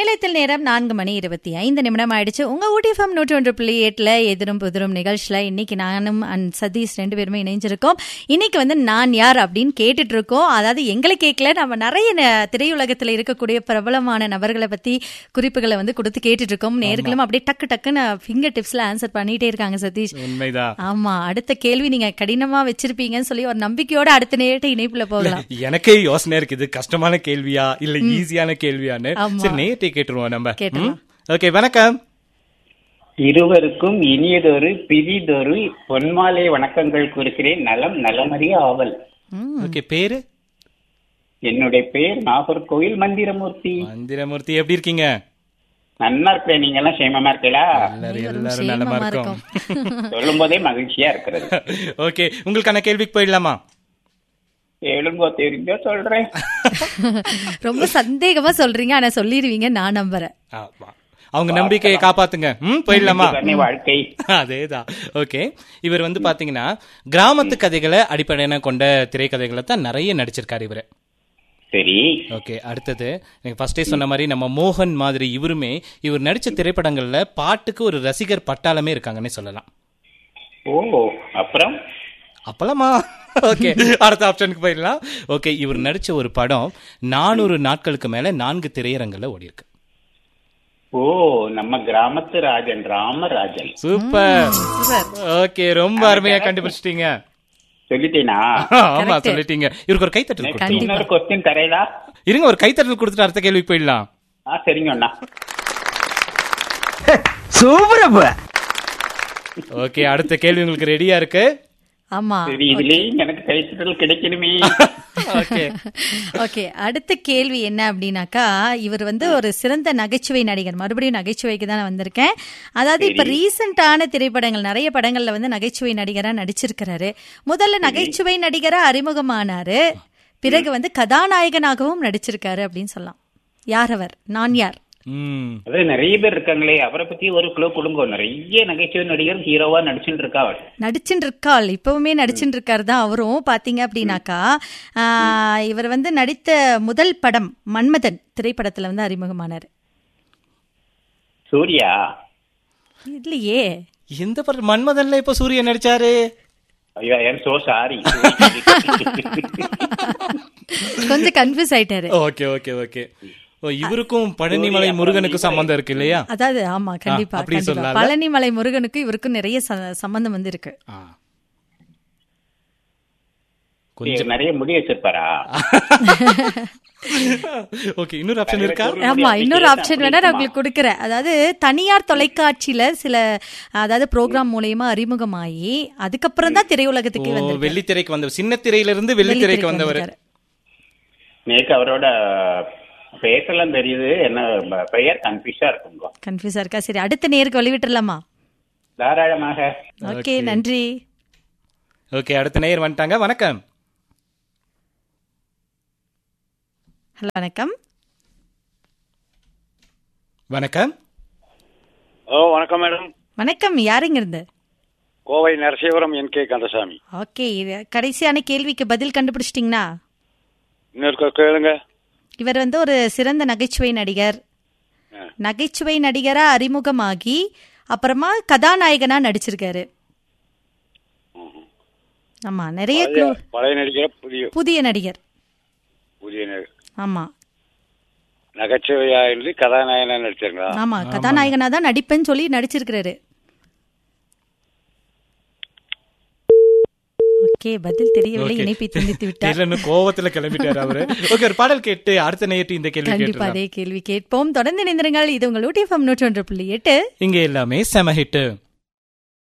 நிலையத்தில் நேரம் நான்கு மணி இருபத்தி ஐந்து நிமிடம் ஆயிடுச்சு உங்க ஊட்டிஎஃப்எம் நூற்றி ஒன்று புள்ளி எட்டுல எதிரும் புதிரும் நிகழ்ச்சியில இன்னைக்கு நானும் அண்ட் சதீஷ் ரெண்டு பேருமே இணைஞ்சிருக்கோம் இன்னைக்கு வந்து நான் யார் அப்படின்னு கேட்டுட்டு இருக்கோம் அதாவது எங்களை கேட்கல நம்ம நிறைய ந- திரையுலகத்துல இருக்கக்கூடிய பிரபலமான நபர்களை பத்தி குறிப்புகளை வந்து கொடுத்து கேட்டுட்டு இருக்கோம் நேர்களும் அப்படியே டக்கு டக்குன்னு ஃபிங்கர் டிப்ஸ்ல ஆன்சர் பண்ணிட்டே இருக்காங்க சதீஷ் உண்மைதான் ஆமா அடுத்த கேள்வி நீங்க கடினமா வச்சிருப்பீங்கன்னு சொல்லி ஒரு நம்பிக்கையோட அடுத்த நேரத்தை இணைப்புல போகலாம் எனக்கே யோசனை இருக்கு இது கஷ்டமான கேள்வியா இல்ல ஈஸியான கேள்வியான்னு ஆமா. சரி நேட்டை கேட்டுருவோம் நம்ம கேட்டுருவோம். ஓகே வணக்கம் இருவருக்கும் இனியதொரு பிரிதொரு பொன்மாலை வணக்கங்கள் கூறுகிறேன் நலம் நலமறிய ஆவல் ம், ஓகே பேரு என்னுடைய பெயர் நாகர்கோவில் மந்திரமூர்த்தி மந்திரமூர்த்தி எப்படி இருக்கீங்க நன்னா இருக்கிறேன் நீங்க எல்லாம் சேமமா இருக்கீங்களா எல்லாரும் அனைவரும் எல்லாரும் நலமா சேமமா இருக்கோம் சொல்லும் போதே மகிழ்ச்சியா இருக்கிறது ஓகே உங்களுக்கான கேள்விக்கு போயிடலாமா எழுங்கோ தெரிஞ்சோ சொல்றேன் ரொம்ப சந்தேகமா சொல்றீங்க ஆனா சொல்லிடுவீங்க நான் நம்புறேன் ஆமா. அவங்க நம்பிக்கையை காப்பாத்துங்க ம் போயிடலாமா இதுதானே வாழ்க்கை அதேதான் ஓகே இவர் வந்து பாத்தீங்கன்னா கிராமத்து கதைகளை அடிப்படையான கொண்ட திரைக்கதைகளை தான் நிறைய நடிச்சிருக்காரு இவரு சரி ஓகே அடுத்தது எனக்கு ஃபர்ஸ்டே சொன்ன மாதிரி நம்ம மோகன் மாதிரி இவருமே இவர் நடிச்ச திரைப்படங்கள்ல பாட்டுக்கு ஒரு ரசிகர் பட்டாளமே இருக்காங்கன்னே சொல்லலாம் ஓ அப்புறம் அப்பலமா ஓகே அடுத்த ஆப்ஷனுக்கு போயிடலாம் ஓகே இவர் நடிச்ச ஒரு படம் நானூறு நாட்களுக்கு மேல நான்கு திரையரங்குல ஓடி இருக்கு ஓ நம்ம கிராமத்து Rajan Ramarajan super super okay ரொம்ப அருமையா கண்டுபிடிச்சிட்டீங்க சொல்லிட்டேனா ஆமா சொல்லிட்டீங்க இவருக்கு ஒரு கைத்தட்டல் நெக்ஸ்ட் கொடுத்து இன்னொரு கொஸ்டின் தரையலா இருங்க ஒரு கைத்தட்டல் கொடுத்துட்டு அடுத்த கேள்விக்கு போயிடலாம் ஆ சரிங்க அண்ணா ஓகே அடுத்த கேள்வி உங்களுக்கு ரெடியா இருக்கு ஆமா சரி இதுலயும் எனக்கு கைத்தட்டல் கிடைக்கணுமே ஓகே ஓகே அடுத்த கேள்வி என்ன அப்படின்னாக்கா இவர் வந்து ஒரு சிறந்த நகைச்சுவை நடிகர் மறுபடியும் நகைச்சுவைக்கு தான் வந்திருக்கேன் அதாவது இப்ப ரீசெண்டான திரைப்படங்கள் நிறைய படங்கள்ல வந்து நகைச்சுவை நடிகரா நடிச்சிருக்கிறாரு முதல்ல நகைச்சுவை நடிகரா அறிமுகமானாரு பிறகு வந்து கதாநாயகனாகவும் நடிச்சிருக்காரு அப்படின்னு சொல்லலாம் யார் அவர் நான் யார் ம் அது நிறைய பேர் இருக்காங்களே அவரை பத்தி ஒரு குழு கொடுங்க நிறைய நகைச்சுவை நடிகர் ஹீரோவா நடிச்சுட்டு இருக்கா அவர் நடிச்சுட்டு இருக்காள் இப்பவுமே நடிச்சுட்டு இருக்காரு தான் அவரும் பாத்தீங்க அப்படின்னாக்கா ஆஹ், இவர் வந்து நடித்த முதல் படம் மன்மதன் திரைப்படத்துல வந்து அறிமுகமானாரு சூர்யா இல்லையே எந்த படம் மன்மதன்ல இப்ப சூரியன் நடிச்சாரு ஐயோ ஐ சோ சாரி கொஞ்சம் கன்ஃபியூஸ் ஆயிட்டாரு ஓகே ஓகே ஓகே ஓ இவருக்கும் பழனிமலை முருகனுக்கும் சம்பந்தம் இருக்கு இல்லையா அதாவது ஆமா கண்டிப்பா அப்படி கண்டிப்பா சொல்லலாம்ல? பழனிமலை முருகனுக்கு இவருக்கும் நிறைய ச- சம்பந்தம் வந்து இருக்கு ஆ. கொஞ்சம் நிறைய முடி வச்சிருப்பாரா ஓகே இன்னொரு ஆப்ஷன் இருக்கா ஆமா இன்னொரு ஆப்ஷன் வேணா நான் உங்களுக்கு கொடுக்குறேன் அதாவது தனியார் தொலைக்காட்சியில சில அதாவது ப்ரோக்ராம் மூலியமா அறிமுகமாகி அதுக்கப்புறம் தான் திரையுலகத்துக்கு ஓ வந்து வெள்ளித்திரைக்கு வந்தவர் சின்ன திரையில இருந்து வெள்ளித்திரைக்கு வந்தவர் நேக்கு அவரோட பேசலாம் தெரியுது என்ன ப- பெயர் கன்ஃபியூஸா இருக்குங்க கன்ஃபியூஸா இருக்கா சரி அடுத்த நேருக்கு வழிவிட்டுறலாமா தாராளமாக ஓகே நன்றி ஓகே அடுத்த நேயர் வந்துட்டாங்க வணக்கம் ஹலோ வணக்கம் வணக்கம் ஓ வணக்கம் மேடம் வணக்கம் யாருங்க இருந்து Kovai Narasivaram N K Kandasamy okay இது கடைசியான கேள்விக்கு பதில் கண்டுபிடிச்சிட்டிங்களா இன்னொரு கேளுங்க இவர் வந்து ஒரு சிறந்த நகைச்சுவை நடிகர் நகைச்சுவை நடிகரா அறிமுகமாகி அப்புறமா கதாநாயகனா நடிச்சிருக்காரு ஆமா நிறைய பழைய clue- பழைய நடிகர் புதிய புதிய நடிகர் புதிய நடிகர் ஆமா நகைச்சுவையா இருந்து கதாநாயகனா நடிச்சாங்களா ஆமா கதாநாயகனா தான் நடிப்பேன்னு சொல்லி நடிச்சிருக்கிறாரு ஓகே பதில் தெரியவில்லை Okay. இணைப்பை துண்டித்து விட்டார் தெரியலன்னு கோவத்துல கிளம்பிட்டாரு அவரு ஓகே ஒரு பாடல் கேட்டு அடுத்த நேயர்ட்டு இந்த கேள்வி கண்டிப்பா கேட்டுலாம் அதே கேள்வி கேட்போம் தொடர்ந்து இணைந்திருங்கள் இது உங்கள் ஊட்டி எஃப்எம் நூற்றி ஒன்று புள்ளி எட்டு இங்க எல்லாமே செம ஹிட்டு